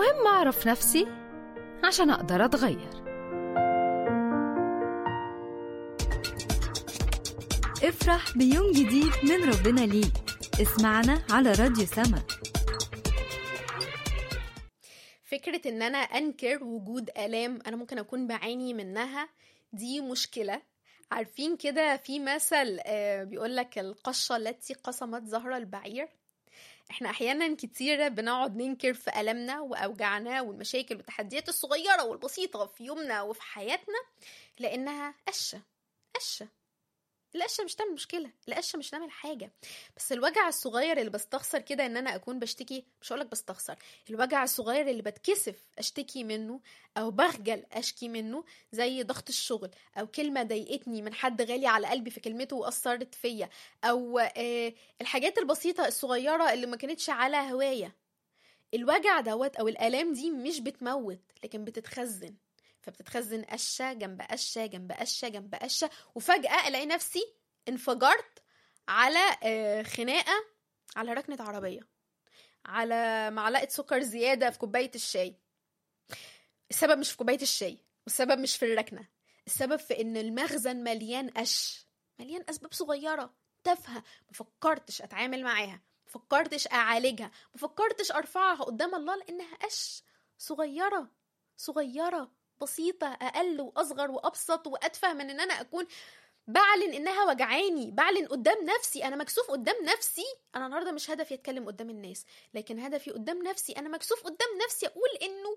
مهم أعرف نفسي عشان أقدر أتغير افرح بيوم جديد من ربنا ليك اسمعنا على راديو سما فكرة ان انا انكر وجود الام انا ممكن اكون بعاني منها دي مشكلة عارفين كده في مثل آه، بيقولك القشة التي قسمت ظهر البعير احنا احيانا كتيرة بنقعد ننكر في ألمنا وأوجاعنا والمشاكل والتحديات الصغيرة والبسيطة في يومنا وفي حياتنا لأنها قشة قشة القشة مش تعمل مشكلة القشة مش تعمل حاجة بس الوجع الصغير اللي بستخسر كده ان انا اكون بشتكي مش هقولك بستخسر الوجع الصغير اللي بتكسف اشتكي منه او بخجل اشكي منه زي ضغط الشغل او كلمة ضايقتني من حد غالي على قلبي في كلمته واثرت فيا او آه الحاجات البسيطة الصغيرة اللي ما كانتش على هواية الوجع دوت او الالام دي مش بتموت لكن بتتخزن فبتتخزن قشة جنب قشة جنب قشة جنب قشة وفجأة الاقي نفسي انفجرت على آه، خناقة على ركنة عربية على معلقة سكر زيادة في كوباية الشاي السبب مش في كوباية الشاي والسبب مش في الركنة السبب في ان المخزن مليان قش مليان اسباب صغيرة تافهة مفكرتش اتعامل معاها مفكرتش اعالجها مفكرتش ارفعها قدام الله لانها قش صغيرة صغيرة بسيطة اقل واصغر وابسط واتفه من ان انا اكون بعلن انها وجعاني بعلن قدام نفسي انا مكسوف قدام نفسي انا النهارده مش هدفي اتكلم قدام الناس لكن هدفي قدام نفسي انا مكسوف قدام نفسي اقول انه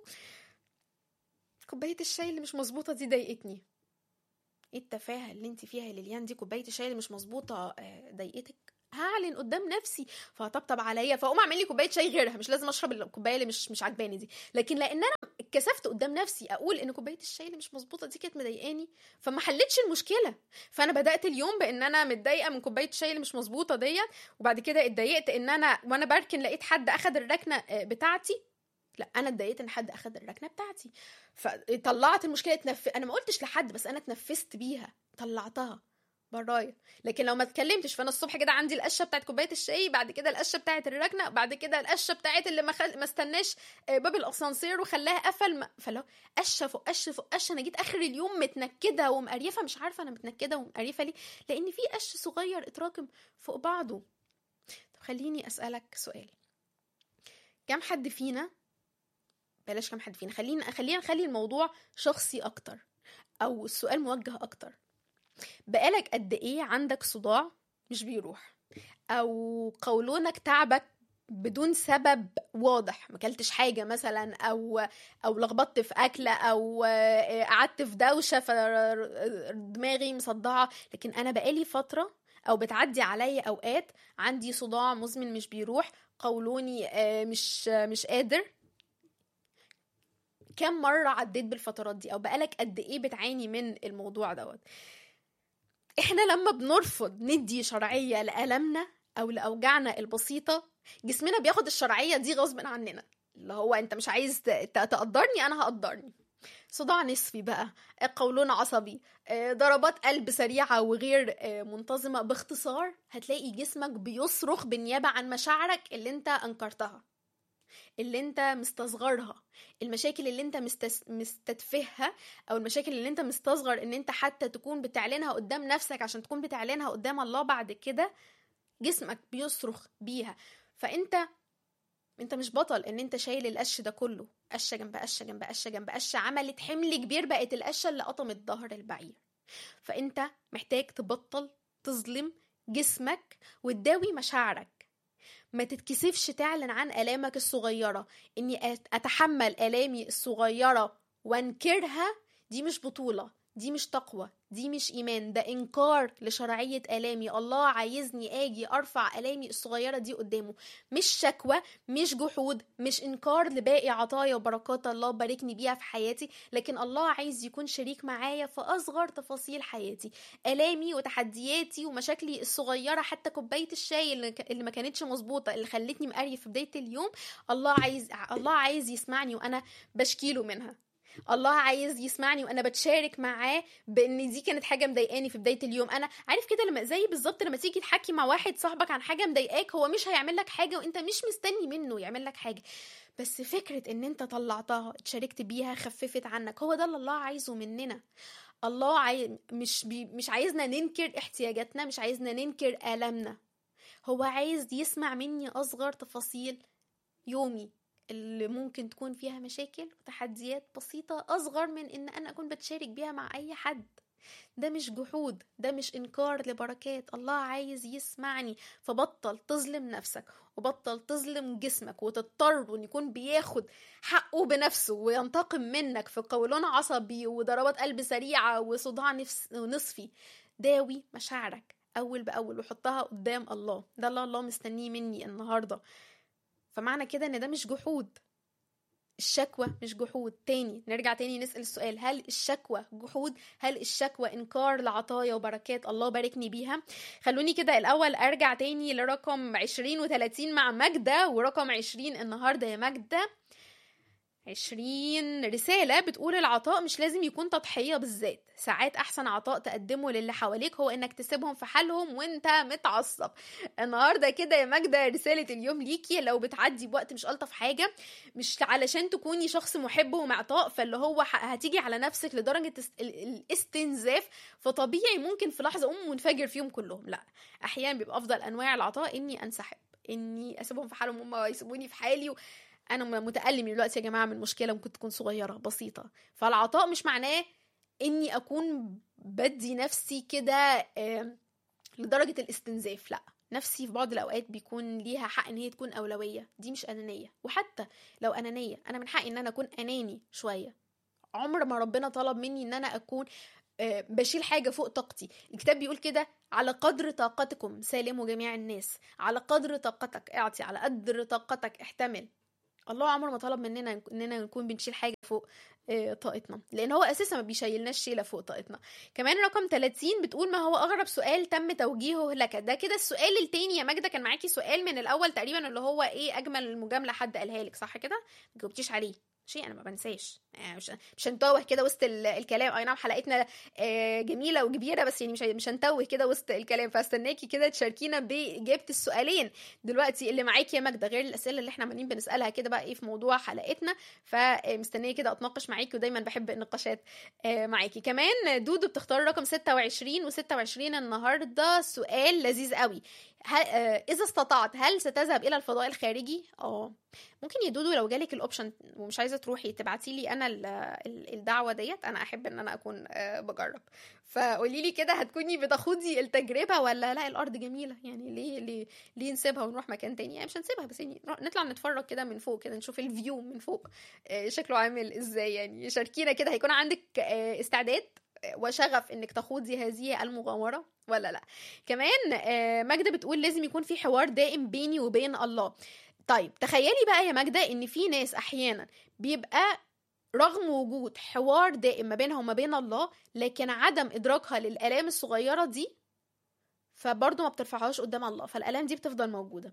كوبايه الشاي اللي مش مظبوطه دي ضايقتني ايه التفاهه اللي انت فيها يا ليليان دي كوبايه الشاي اللي مش مظبوطه آه، ضايقتك هعلن قدام نفسي فهطبطب عليا فاقوم اعمل لي كوبايه شاي غيرها مش لازم اشرب الكوبايه اللي مش مش عجباني دي لكن لان انا اتكسفت قدام نفسي اقول ان كوبايه الشاي اللي مش مظبوطه دي كانت مضايقاني فما حلتش المشكله فانا بدات اليوم بان انا متضايقه من كوبايه الشاي اللي مش مظبوطه ديت وبعد كده اتضايقت ان انا وانا بركن لقيت حد اخد الركنه آه، بتاعتي لا انا اتضايقت ان حد اخد الركنه بتاعتي فطلعت المشكله اتنف... انا ما قلتش لحد بس انا اتنفست بيها طلعتها برايا لكن لو ما اتكلمتش فانا الصبح كده عندي القشه بتاعت كوبايه الشاي بعد كده القشه بتاعت الركنه بعد كده القشه بتاعت اللي ما, خل... ما استناش آه، باب الاسانسير وخلاها قفل ما... فلو قشه فوق قشه فوق قشه انا جيت اخر اليوم متنكده ومقريفه مش عارفه انا متنكده ومقريفه ليه لان في قش صغير اتراكم فوق بعضه طب خليني اسالك سؤال كم حد فينا بلاش كم حد فينا خلينا خلينا نخلي الموضوع شخصي اكتر او السؤال موجه اكتر بقالك قد ايه عندك صداع مش بيروح او قولونك تعبك بدون سبب واضح ما اكلتش حاجه مثلا او او لخبطت في اكله او آه، قعدت في دوشه فدماغي مصدعه لكن انا بقالي فتره او بتعدي عليا اوقات عندي صداع مزمن مش بيروح قولوني آه، مش مش قادر كم مرة عديت بالفترات دي أو بقالك قد إيه بتعاني من الموضوع دوت إحنا لما بنرفض ندي شرعية لألمنا أو لأوجاعنا البسيطة جسمنا بياخد الشرعية دي غصب عننا اللي هو أنت مش عايز ت- ت- تقدرني أنا هقدرني صداع نصفي بقى قولون عصبي آه، ضربات قلب سريعة وغير آه، منتظمة باختصار هتلاقي جسمك بيصرخ بالنيابة عن مشاعرك اللي انت أنكرتها اللي انت مستصغرها المشاكل اللي انت مستس... مستتفهها او المشاكل اللي انت مستصغر ان انت حتى تكون بتعلنها قدام نفسك عشان تكون بتعلنها قدام الله بعد كده جسمك بيصرخ بيها فانت انت مش بطل ان انت شايل القش ده كله قشه جنب قشه جنب قشه جنب قشه عملت حمل كبير بقت القشه اللي قطمت ظهر البعير فانت محتاج تبطل تظلم جسمك وتداوي مشاعرك ما تتكسفش تعلن عن آلامك الصغيرة إني أت- أتحمل آلامي الصغيرة وأنكرها دي مش بطولة دي مش تقوى دي مش إيمان ده إنكار لشرعية آلامي الله عايزني آجي أرفع آلامي الصغيرة دي قدامه مش شكوى مش جحود مش إنكار لباقي عطايا وبركات الله باركني بيها في حياتي لكن الله عايز يكون شريك معايا في أصغر تفاصيل حياتي آلامي وتحدياتي ومشاكلي الصغيرة حتى كوباية الشاي اللي, ك- اللي ما كانتش مظبوطة اللي خلتني مقريف في بداية اليوم الله عايز الله عايز يسمعني وأنا بشكيله منها الله عايز يسمعني وانا بتشارك معاه بان دي كانت حاجه مضايقاني في بدايه اليوم انا عارف كده لما زي بالظبط لما تيجي تحكي مع واحد صاحبك عن حاجه مضايقاك هو مش هيعمل لك حاجه وانت مش مستني منه يعمل لك حاجه بس فكره ان انت طلعتها اتشاركت بيها خففت عنك هو ده اللي الله عايزه مننا الله عاي... مش بي... مش عايزنا ننكر احتياجاتنا مش عايزنا ننكر آلامنا هو عايز يسمع مني أصغر تفاصيل يومي اللي ممكن تكون فيها مشاكل وتحديات بسيطة أصغر من إن أنا أكون بتشارك بيها مع أي حد ده مش جحود ده مش إنكار لبركات الله عايز يسمعني فبطل تظلم نفسك وبطل تظلم جسمك وتضطر ان يكون بياخد حقه بنفسه وينتقم منك في قولون عصبي وضربات قلب سريعة وصداع نفس نصفي داوي مشاعرك أول بأول وحطها قدام الله ده اللي الله مستنيه مني النهاردة فمعنى كده ان ده مش جحود الشكوى مش جحود تاني نرجع تاني نسأل السؤال هل الشكوى جحود هل الشكوى إنكار لعطايا وبركات الله باركني بيها خلوني كده الأول أرجع تاني لرقم 20 و30 مع ماجدة ورقم 20 النهاردة يا ماجدة عشرين رسالة بتقول العطاء مش لازم يكون تضحية بالذات ساعات أحسن عطاء تقدمه للي حواليك هو إنك تسيبهم في حالهم وإنت متعصب النهاردة كده يا ماجدة رسالة اليوم ليكي لو بتعدي بوقت مش ألطف حاجة مش علشان تكوني شخص محب ومعطاء فاللي هو هتيجي على نفسك لدرجة الاستنزاف فطبيعي ممكن في لحظة أقوم منفجر فيهم كلهم لا أحيانا بيبقى أفضل أنواع العطاء إني أنسحب إني أسيبهم في حالهم هم يسيبوني في حالي و... انا متالم دلوقتي يا جماعه من مشكله ممكن تكون صغيره بسيطه فالعطاء مش معناه اني اكون بدي نفسي كده لدرجه الاستنزاف لا نفسي في بعض الاوقات بيكون ليها حق ان هي تكون اولويه دي مش انانيه وحتى لو انانيه انا من حقي ان انا اكون اناني شويه عمر ما ربنا طلب مني ان انا اكون بشيل حاجه فوق طاقتي الكتاب بيقول كده على قدر طاقتكم سالموا جميع الناس على قدر طاقتك اعطي على قدر طاقتك احتمل الله عمره ما طلب مننا اننا نكون بنشيل حاجه فوق طاقتنا لان هو اساسا ما بيشيلناش شيله فوق طاقتنا كمان رقم 30 بتقول ما هو اغرب سؤال تم توجيهه لك ده كده السؤال التاني يا ماجده كان معاكي سؤال من الاول تقريبا اللي هو ايه اجمل مجامله حد قالها لك صح كده ما جاوبتيش عليه شيء انا ما بنساش مش مش هنتوه كده وسط الكلام اي نعم حلقتنا جميله وكبيره بس يعني مش مش هنتوه كده وسط الكلام فاستناكي كده تشاركينا باجابه السؤالين دلوقتي اللي معاكي يا ماجده غير الاسئله اللي احنا عمالين بنسالها كده بقى ايه في موضوع حلقتنا فمستنيه كده اتناقش معاكي ودايما بحب النقاشات معاكي كمان دودو بتختار رقم 26 و26 النهارده سؤال لذيذ قوي اذا استطعت هل ستذهب الى الفضاء الخارجي اه ممكن يا دودو لو جالك الاوبشن ومش عايزه تروحي تبعتي لي انا الدعوه ديت انا احب ان انا اكون بجرب فقولي لي كده هتكوني بتاخدي التجربه ولا لا الارض جميله يعني ليه ليه ليه نسيبها ونروح مكان تاني يعني مش هنسيبها بس يعني نطلع نتفرج كده من فوق كده نشوف الفيو من فوق شكله عامل ازاي يعني شاركينا كده هيكون عندك استعداد وشغف انك تخوضي هذه المغامره ولا لا كمان ماجده بتقول لازم يكون في حوار دائم بيني وبين الله طيب تخيلي بقى يا ماجده ان في ناس احيانا بيبقى رغم وجود حوار دائم ما بينها وما بين الله لكن عدم ادراكها للالام الصغيره دي فبرضه ما بترفعهاش قدام الله فالالام دي بتفضل موجوده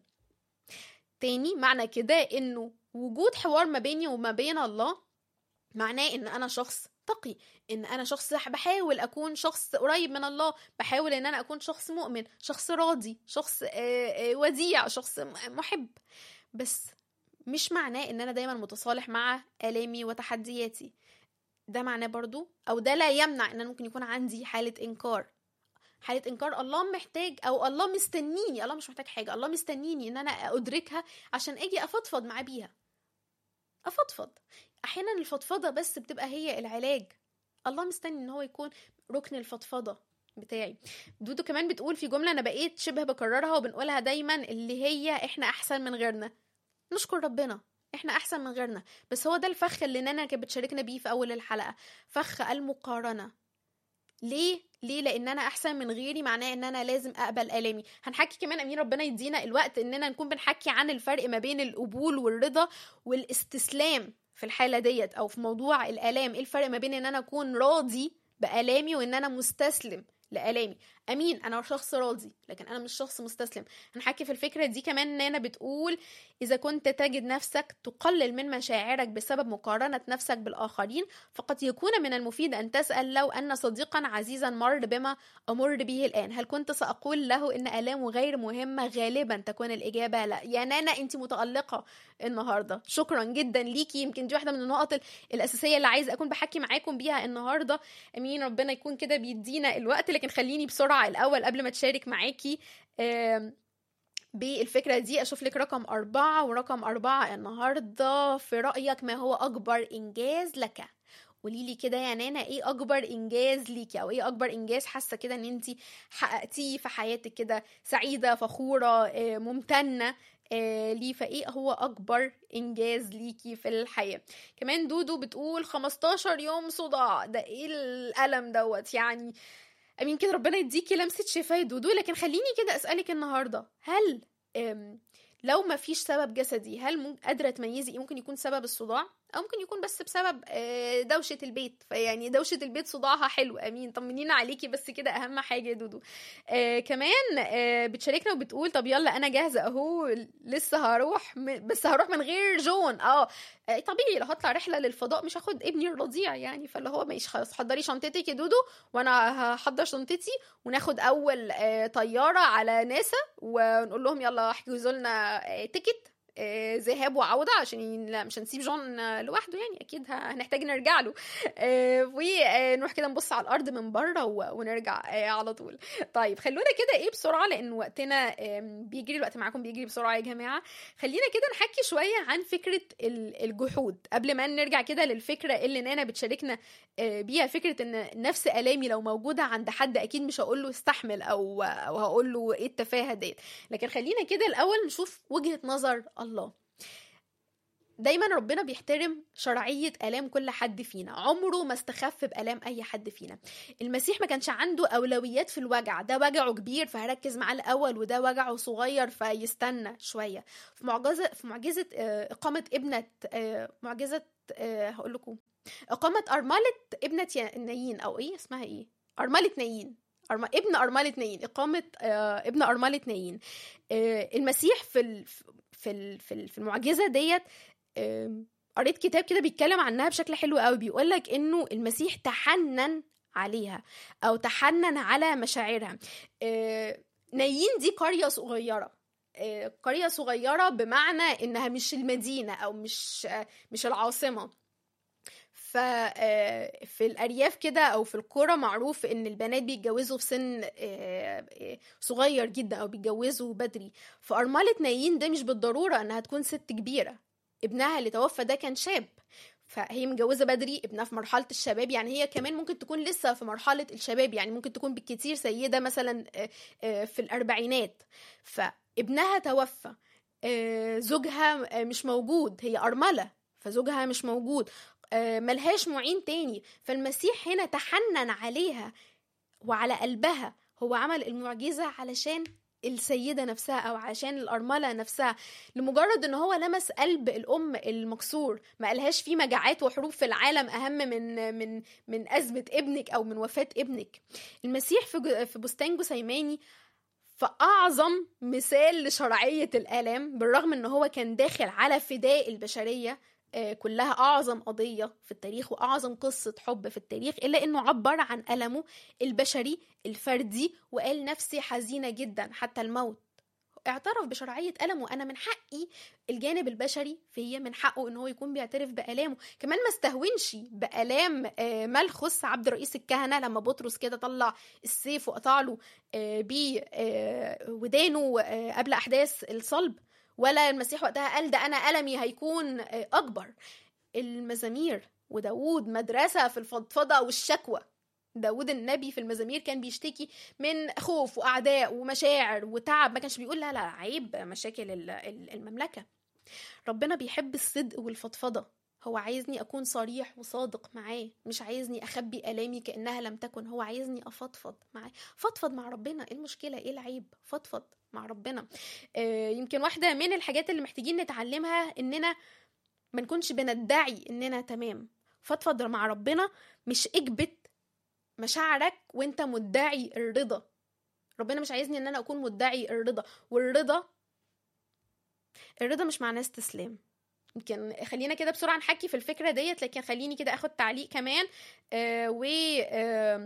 تاني معنى كده انه وجود حوار ما بيني وما بين الله معناه ان انا شخص تقي ان انا شخص بحاول اكون شخص قريب من الله بحاول ان انا اكون شخص مؤمن شخص راضي شخص وديع شخص محب بس مش معناه ان انا دايما متصالح مع الامي وتحدياتي ده معناه برضو او ده لا يمنع ان انا ممكن يكون عندي حاله انكار حالة إنكار الله محتاج أو الله مستنيني الله مش محتاج حاجة الله مستنيني إن أنا أدركها عشان أجي أفضفض معاه بيها أفضفض أحيانا الفضفضة بس بتبقى هي العلاج الله مستني إن هو يكون ركن الفضفضة بتاعي دودو كمان بتقول في جملة أنا بقيت شبه بكررها وبنقولها دايما اللي هي إحنا أحسن من غيرنا نشكر ربنا احنا احسن من غيرنا بس هو ده الفخ اللي نانا كانت بتشاركنا بيه في اول الحلقه فخ المقارنه ليه ليه لان انا احسن من غيري معناه ان انا لازم اقبل الامي هنحكي كمان امين ربنا يدينا الوقت اننا نكون بنحكي عن الفرق ما بين القبول والرضا والاستسلام في الحاله ديت او في موضوع الالام ايه الفرق ما بين ان انا اكون راضي بالامي وان انا مستسلم لالامي امين انا شخص راضي لكن انا مش شخص مستسلم هنحكي في الفكره دي كمان نانا بتقول اذا كنت تجد نفسك تقلل من مشاعرك بسبب مقارنه نفسك بالاخرين فقد يكون من المفيد ان تسال لو ان صديقا عزيزا مر بما امر به الان هل كنت ساقول له ان الامه غير مهمه غالبا تكون الاجابه لا يا نانا انت متالقه النهارده شكرا جدا ليكي يمكن دي واحده من النقط الاساسيه اللي عايزه اكون بحكي معاكم بيها النهارده امين ربنا يكون كده بيدينا الوقت لكن خليني بسرعه الاول قبل ما تشارك معاكي بالفكرة دي أشوف لك رقم أربعة ورقم أربعة النهاردة في رأيك ما هو أكبر إنجاز لك قولي لي كده يا نانا ايه اكبر انجاز ليكي او ايه اكبر انجاز حاسه كده ان انت حققتيه في حياتك كده سعيده فخوره ممتنه ليه فايه هو اكبر انجاز ليكي في الحياه كمان دودو بتقول 15 يوم صداع ده ايه الالم دوت يعني امين كده ربنا يديكي لمسه شفاء دودو لكن خليني كده اسالك النهارده هل لو ما فيش سبب جسدي هل قادره تميزي ايه ممكن يكون سبب الصداع او ممكن يكون بس بسبب دوشه البيت فيعني دوشه البيت صداعها حلو امين طمنينا عليكي بس كده اهم حاجه يا دودو آه كمان آه بتشاركنا وبتقول طب يلا انا جاهزه اهو لسه هروح بس هروح من غير جون اه طبيعي لو هطلع رحله للفضاء مش هاخد ابني الرضيع يعني فاللي هو ماشي خلاص حضري شنطتك يا دودو وانا هحضر شنطتي وناخد اول آه طياره على ناسا ونقول لهم يلا احجزوا لنا تيكت آه ذهاب وعودة عشان لا مش هنسيب جون آه لوحده يعني أكيد هنحتاج نرجع له آه ونروح كده نبص على الأرض من بره ونرجع على طول طيب خلونا كده إيه بسرعة لأن وقتنا بيجري الوقت معاكم بيجري بسرعة يا جماعة خلينا كده نحكي شوية عن فكرة الجحود قبل ما نرجع كده للفكرة اللي نانا بتشاركنا بيها فكرة إن نفس آلامي لو موجودة عند حد أكيد مش هقول له استحمل أو أو هقول له إيه التفاهة ديت لكن خلينا كده الأول نشوف وجهة نظر الله دايما ربنا بيحترم شرعية آلام كل حد فينا عمره ما استخف بآلام أي حد فينا المسيح ما كانش عنده أولويات في الوجع ده وجعه كبير فهركز معاه الأول وده وجعه صغير فيستنى شوية في معجزة في معجزة إقامة ابنة معجزة هقول لكم إقامة أرملة ابنة نايين أو إيه اسمها إيه أرملة نايين أرم... ابن أرملة نايين إقامة ابن أرملة نايين المسيح في في في المعجزه ديت قريت كتاب كده بيتكلم عنها بشكل حلو قوي بيقول لك انه المسيح تحنن عليها او تحنن على مشاعرها نايين دي قريه صغيره قريه صغيره بمعنى انها مش المدينه او مش مش العاصمه ففي الارياف كده او في القرى معروف ان البنات بيتجوزوا في سن صغير جدا او بيتجوزوا بدري فارمله نايين ده مش بالضروره انها تكون ست كبيره ابنها اللي توفى ده كان شاب فهي متجوزة بدري ابنها في مرحلة الشباب يعني هي كمان ممكن تكون لسه في مرحلة الشباب يعني ممكن تكون بالكتير سيدة مثلا في الأربعينات فابنها توفى زوجها مش موجود هي أرملة فزوجها مش موجود ملهاش معين تاني فالمسيح هنا تحنن عليها وعلى قلبها هو عمل المعجزة علشان السيدة نفسها أو عشان الأرملة نفسها لمجرد إن هو لمس قلب الأم المكسور ما قالهاش في مجاعات وحروب في العالم أهم من من من أزمة ابنك أو من وفاة ابنك المسيح في في بستان جسيماني فأعظم مثال لشرعية الآلام بالرغم إن هو كان داخل على فداء البشرية كلها أعظم قضية في التاريخ وأعظم قصة حب في التاريخ إلا إنه عبر عن ألمه البشري الفردي وقال نفسي حزينة جدا حتى الموت اعترف بشرعية ألمه أنا من حقي الجانب البشري فيا من حقه إن هو يكون بيعترف بآلامه كمان ما استهونش بآلام ملخص عبد رئيس الكهنة لما بطرس كده طلع السيف وقطع له بيه ودانه قبل أحداث الصلب ولا المسيح وقتها قال ده أنا ألمي هيكون أكبر المزامير وداود مدرسة في الفضفضة والشكوى داود النبي في المزامير كان بيشتكي من خوف وأعداء ومشاعر وتعب ما كانش بيقول لا لا عيب مشاكل المملكة ربنا بيحب الصدق والفضفضة هو عايزني أكون صريح وصادق معاه مش عايزني أخبي ألامي كأنها لم تكن هو عايزني أفضفض معاه فضفض مع ربنا إيه المشكلة إيه العيب فضفض مع ربنا آه يمكن واحدة من الحاجات اللي محتاجين نتعلمها إننا ما نكونش بندعي إننا تمام فضفض مع ربنا مش اكبت مشاعرك وانت مدعي الرضا ربنا مش عايزني ان انا اكون مدعي الرضا والرضا الرضا مش معناه استسلام يمكن خلينا كده بسرعه نحكي في الفكره ديت لكن خليني كده اخد تعليق كمان آه و آه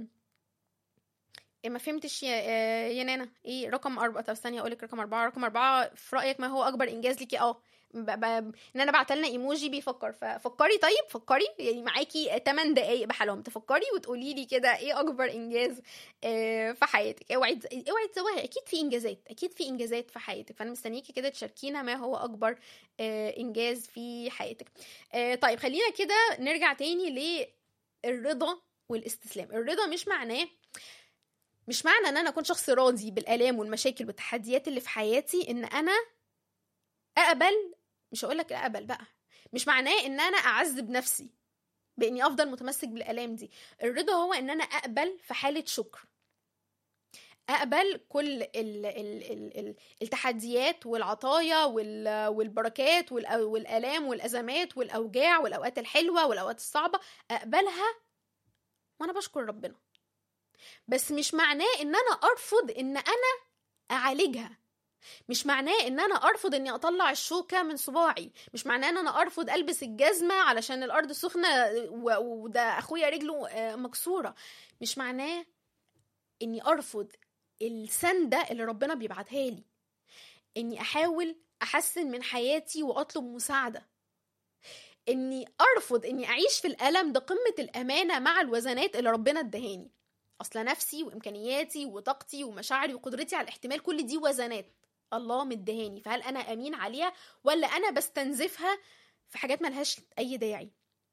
ما فهمتش يا آه يا نانا ايه رقم أربعة طب استني اقول لك رقم أربعة رقم أربعة في رأيك ما هو أكبر إنجاز ليكي اه ب- ب- ان انا بعت لنا ايموجي بيفكر ففكري طيب فكري يعني معاكي 8 دقايق بحالهم تفكري وتقولي لي كده ايه اكبر انجاز آه، في حياتك اوعي تز- اوعي تزوقي اكيد في انجازات اكيد في انجازات في حياتك فانا مستنيكي كده تشاركينا ما هو اكبر آه، انجاز في حياتك آه، طيب خلينا كده نرجع تاني للرضا والاستسلام الرضا مش معناه مش معنى ان انا اكون شخص راضي بالالام والمشاكل والتحديات اللي في حياتي ان انا اقبل مش هقول لك اقبل بقى مش معناه ان انا اعذب نفسي باني افضل متمسك بالالام دي الرضا هو ان انا اقبل في حاله شكر اقبل كل ال ال ال ال التحديات والعطايا وال والبركات والأ- والالام والازمات والاوجاع والاوقات الحلوه والاوقات الصعبه اقبلها وانا بشكر ربنا بس مش معناه ان انا ارفض ان انا اعالجها مش معناه ان انا ارفض اني اطلع الشوكه من صباعي مش معناه ان انا ارفض البس الجزمه علشان الارض سخنه و- وده اخويا رجله آه، مكسوره مش معناه اني ارفض السنده اللي ربنا بيبعتها لي اني احاول احسن من حياتي واطلب مساعده اني ارفض اني اعيش في الالم ده قمه الامانه مع الوزنات اللي ربنا ادهاني اصل نفسي وامكانياتي وطاقتي ومشاعري وقدرتي على الاحتمال كل دي وزنات الله مدهاني فهل انا امين عليها ولا انا بستنزفها في حاجات ملهاش اي داعي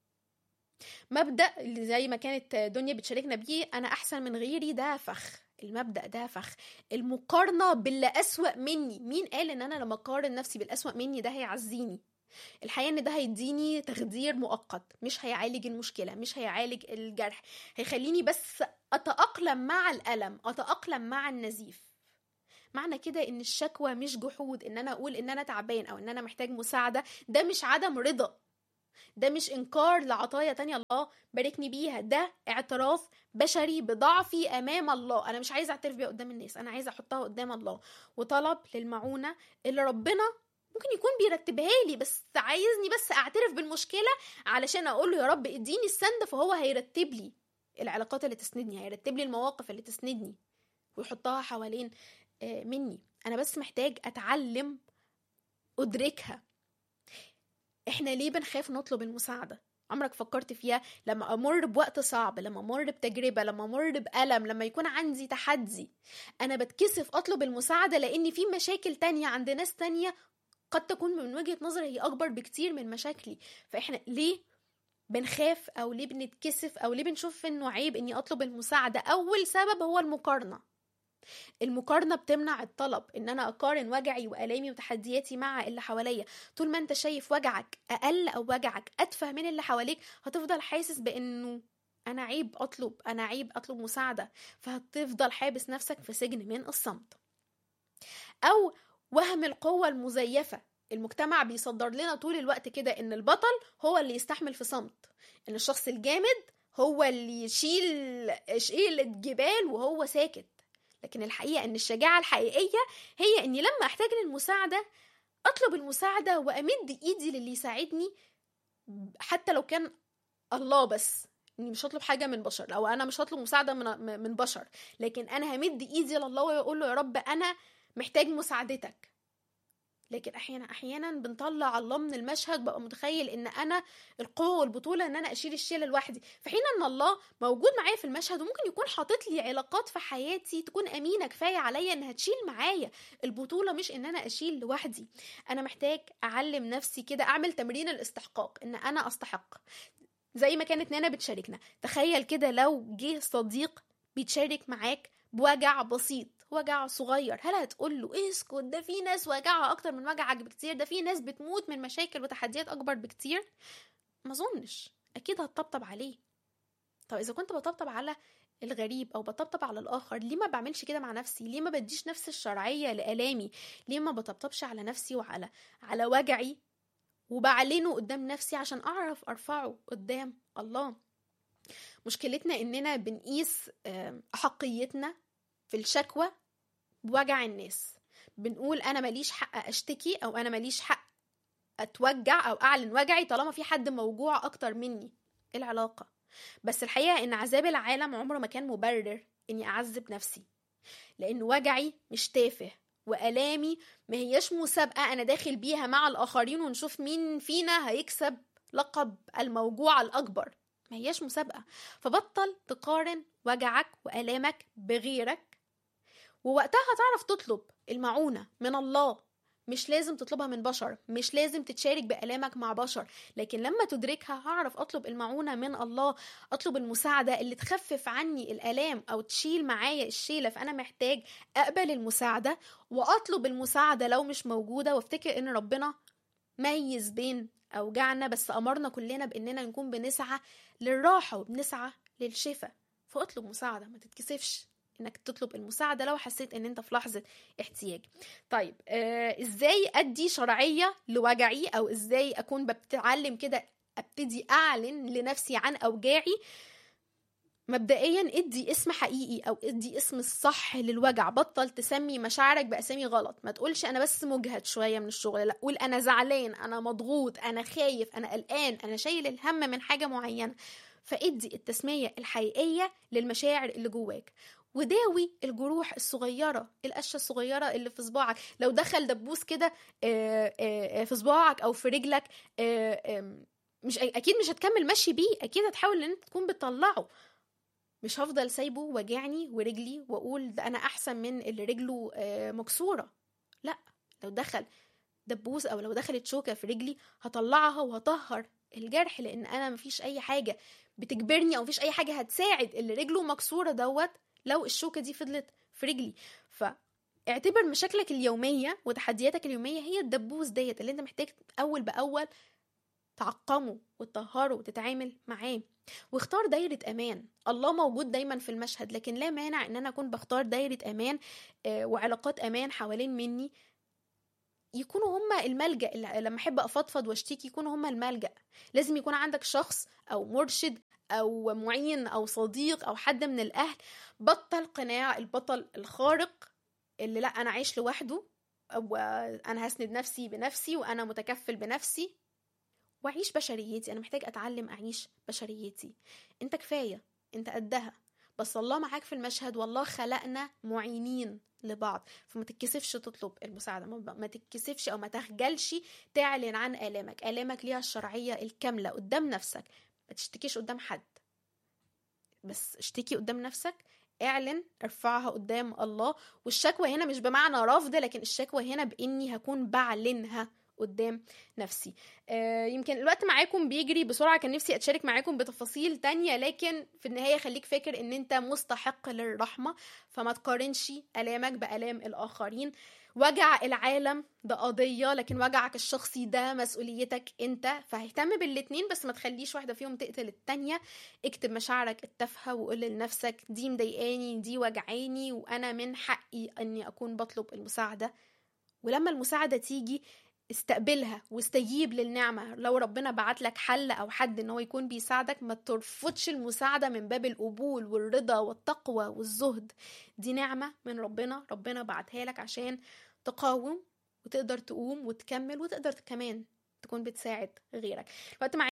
مبدا اللي زي ما كانت دنيا بتشاركنا بيه انا احسن من غيري ده فخ المبدا ده فخ المقارنه باللي اسوا مني مين قال ان انا لما اقارن نفسي بالاسوا مني ده هيعزيني الحقيقه ان ده هيديني تخدير مؤقت مش هيعالج المشكله مش هيعالج الجرح هيخليني بس اتاقلم مع الالم اتاقلم مع النزيف معنى كده ان الشكوى مش جحود ان انا اقول ان انا تعبان او ان انا محتاج مساعده ده مش عدم رضا ده مش انكار لعطايا تانية الله باركني بيها ده اعتراف بشري بضعفي امام الله انا مش عايزه اعترف بيها قدام الناس انا عايزه احطها قدام الله وطلب للمعونه اللي ربنا ممكن يكون بيرتبها لي بس عايزني بس اعترف بالمشكله علشان اقول له يا رب اديني السند فهو هيرتب لي العلاقات اللي تسندني هيرتب لي المواقف اللي تسندني ويحطها حوالين آه، مني انا بس محتاج اتعلم ادركها احنا ليه بنخاف نطلب المساعده عمرك فكرت فيها لما امر بوقت صعب لما امر بتجربه لما امر بالم لما يكون عندي تحدي انا بتكسف اطلب المساعده لان في مشاكل تانية عند ناس تانية قد تكون من وجهه نظري هي اكبر بكتير من مشاكلي فاحنا ليه بنخاف او ليه بنتكسف او ليه بنشوف انه عيب اني اطلب المساعده اول سبب هو المقارنه المقارنة بتمنع الطلب ان انا اقارن وجعي والامي وتحدياتي مع اللي حواليا طول ما انت شايف وجعك اقل او وجعك اتفه من اللي حواليك هتفضل حاسس بانه انا عيب اطلب انا عيب اطلب مساعدة فهتفضل حابس نفسك في سجن من الصمت او وهم القوة المزيفة المجتمع بيصدر لنا طول الوقت كده ان البطل هو اللي يستحمل في صمت ان الشخص الجامد هو اللي يشيل يشيل الجبال وهو ساكت لكن الحقيقة ان الشجاعة الحقيقية هي اني لما احتاج للمساعدة اطلب المساعدة وامد ايدي للي يساعدني حتى لو كان الله بس اني مش هطلب حاجه من بشر او انا مش هطلب مساعده من من بشر لكن انا همد ايدي لله واقول له يا رب انا محتاج مساعدتك لكن احيانا احيانا بنطلع الله من المشهد ببقى متخيل ان انا القوه والبطوله ان انا اشيل الشيله لوحدي في حين ان الله موجود معايا في المشهد وممكن يكون حاطط لي علاقات في حياتي تكون امينه كفايه عليا انها تشيل معايا البطوله مش ان انا اشيل لوحدي انا محتاج اعلم نفسي كده اعمل تمرين الاستحقاق ان انا استحق زي ما كانت نانا بتشاركنا تخيل كده لو جه صديق بيتشارك معاك بوجع بسيط وجع صغير هل هتقول له اسكت ده في ناس وجعها اكتر من وجعك بكتير ده في ناس بتموت من مشاكل وتحديات اكبر بكتير ما اظنش اكيد هتطبطب عليه طب اذا كنت بطبطب على الغريب او بطبطب على الاخر ليه ما بعملش كده مع نفسي ليه ما بديش نفس الشرعيه لالامي ليه ما بطبطبش على نفسي وعلى على وجعي وبعلنه قدام نفسي عشان اعرف ارفعه قدام الله مشكلتنا اننا بنقيس آم، احقيتنا في الشكوى بوجع الناس بنقول انا ماليش حق اشتكي او انا ماليش حق اتوجع او اعلن وجعي طالما في حد موجوع اكتر مني ايه العلاقه بس الحقيقه ان عذاب العالم عمره ما كان مبرر اني اعذب نفسي لان وجعي مش تافه والامي ما هياش مسابقه انا داخل بيها مع الاخرين ونشوف مين فينا هيكسب لقب الموجوع الاكبر ما هياش مسابقه فبطل تقارن وجعك والامك بغيرك ووقتها هتعرف تطلب المعونه من الله مش لازم تطلبها من بشر مش لازم تتشارك بألامك مع بشر لكن لما تدركها هعرف أطلب المعونة من الله أطلب المساعدة اللي تخفف عني الألام أو تشيل معايا الشيلة فأنا محتاج أقبل المساعدة وأطلب المساعدة لو مش موجودة وافتكر إن ربنا ميز بين أوجعنا بس أمرنا كلنا بإننا نكون بنسعى للراحة وبنسعى للشفاء فاطلب مساعدة ما تتكسفش انك تطلب المساعدة لو حسيت ان انت في لحظة احتياج طيب آه ازاي ادي شرعية لوجعي او ازاي اكون بتعلم كده ابتدي اعلن لنفسي عن اوجاعي مبدئيا ادي اسم حقيقي او ادي اسم الصح للوجع بطل تسمي مشاعرك باسامي غلط ما تقولش انا بس مجهد شويه من الشغل لا قول انا زعلان انا مضغوط انا خايف انا قلقان انا شايل الهم من حاجه معينه فادي التسميه الحقيقيه للمشاعر اللي جواك وداوي الجروح الصغيره القشه الصغيره اللي في صباعك لو دخل دبوس كده في صباعك او في رجلك مش اكيد مش هتكمل مشي بيه اكيد هتحاول ان انت تكون بتطلعه مش هفضل سايبه وجعني ورجلي واقول ده انا احسن من اللي رجله مكسوره لا لو دخل دبوس او لو دخلت شوكه في رجلي هطلعها وهطهر الجرح لان انا مفيش اي حاجه بتجبرني او مفيش اي حاجه هتساعد اللي رجله مكسوره دوت لو الشوكه دي فضلت في رجلي فاعتبر مشاكلك اليوميه وتحدياتك اليوميه هي الدبوس ديت اللي انت محتاج اول باول تعقمه وتطهره وتتعامل معاه واختار دايرة أمان الله موجود دايما في المشهد لكن لا مانع إن أنا أكون بختار دايرة أمان وعلاقات أمان حوالين مني يكونوا هما الملجأ اللي لما أحب أفضفض واشتكي يكونوا هما الملجأ لازم يكون عندك شخص أو مرشد أو معين أو صديق أو حد من الأهل بطل قناع البطل الخارق اللي لا أنا عايش لوحده وأنا هسند نفسي بنفسي وأنا متكفل بنفسي واعيش بشريتي انا محتاج اتعلم اعيش بشريتي انت كفايه انت قدها بس الله معاك في المشهد والله خلقنا معينين لبعض فما تتكسفش تطلب المساعده ما تتكسفش او ما تخجلش تعلن عن الامك الامك ليها الشرعيه الكامله قدام نفسك ما تشتكيش قدام حد بس اشتكي قدام نفسك اعلن ارفعها قدام الله والشكوى هنا مش بمعنى رفض لكن الشكوى هنا باني هكون بعلنها قدام نفسي آه يمكن الوقت معاكم بيجري بسرعة كان نفسي أتشارك معاكم بتفاصيل تانية لكن في النهاية خليك فاكر ان انت مستحق للرحمة فما تقارنش ألامك بألام الآخرين وجع العالم ده قضية لكن وجعك الشخصي ده مسؤوليتك انت فاهتم بالاتنين بس ما تخليش واحدة فيهم تقتل التانية اكتب مشاعرك التافهة وقول لنفسك دي مضايقاني دي وجعاني وانا من حقي اني اكون بطلب المساعدة ولما المساعدة تيجي استقبلها واستجيب للنعمة لو ربنا بعت لك حل أو حد إن هو يكون بيساعدك ما ترفضش المساعدة من باب القبول والرضا والتقوى والزهد دي نعمة من ربنا ربنا بعتها لك عشان تقاوم وتقدر تقوم وتكمل وتقدر كمان تكون بتساعد غيرك الوقت